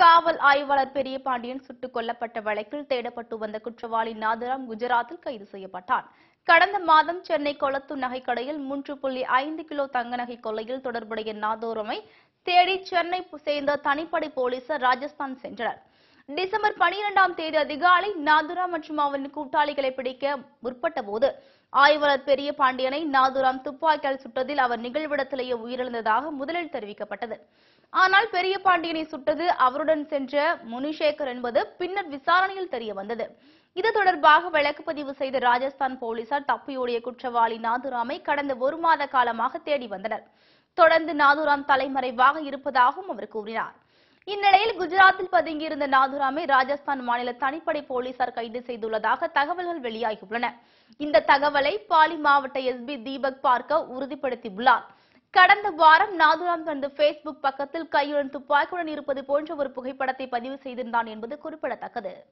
காவல் ஆய்வாளர் பெரிய பாண்டியன் சுட்டுக் கொல்லப்பட்ட வழக்கில் தேடப்பட்டு வந்த குற்றவாளி நாதராம் குஜராத்தில் கைது செய்யப்பட்டான் கடந்த மாதம் சென்னை கொளத்தூர் நகைக்கடையில் மூன்று புள்ளி ஐந்து கிலோ தங்க நகை கொள்ளையில் தொடர்புடைய நாதோரமை தேடி சென்னை சேர்ந்த தனிப்படை போலீசார் ராஜஸ்தான் சென்றனர் டிசம்பர் பனிரெண்டாம் தேதி அதிகாலை நாதுராம் மற்றும் அவன் கூட்டாளிகளை பிடிக்க முற்பட்ட போது ஆய்வாளர் பெரிய பாண்டியனை நாதுராம் துப்பாக்கியால் சுட்டதில் அவர் நிகழ்விடத்திலேயே உயிரிழந்ததாக முதலில் தெரிவிக்கப்பட்டது ஆனால் பெரிய பாண்டியனை சுட்டது அவருடன் சென்ற முனிசேகர் என்பது பின்னர் விசாரணையில் தெரிய வந்தது இது தொடர்பாக வழக்கு பதிவு செய்த ராஜஸ்தான் போலீசார் தப்பியோடிய குற்றவாளி நாதுராமை கடந்த ஒரு மாத காலமாக தேடி வந்தனர் தொடர்ந்து நாதுராம் தலைமறைவாக இருப்பதாகவும் அவர் கூறினார் இந்நிலையில் குஜராத்தில் பதுங்கியிருந்த நாதுராமை ராஜஸ்தான் மாநில தனிப்படை போலீசார் கைது செய்துள்ளதாக தகவல்கள் வெளியாகியுள்ளன இந்த தகவலை பாலி மாவட்ட எஸ்பி தீபக் பார்க்க உறுதிப்படுத்தியுள்ளார் கடந்த வாரம் நாதுராம் தனது பேஸ்புக் பக்கத்தில் கையுடன் துப்பாக்கியுடன் இருப்பது போன்ற ஒரு புகைப்படத்தை பதிவு செய்திருந்தான் என்பது குறிப்பிடத்தக்கது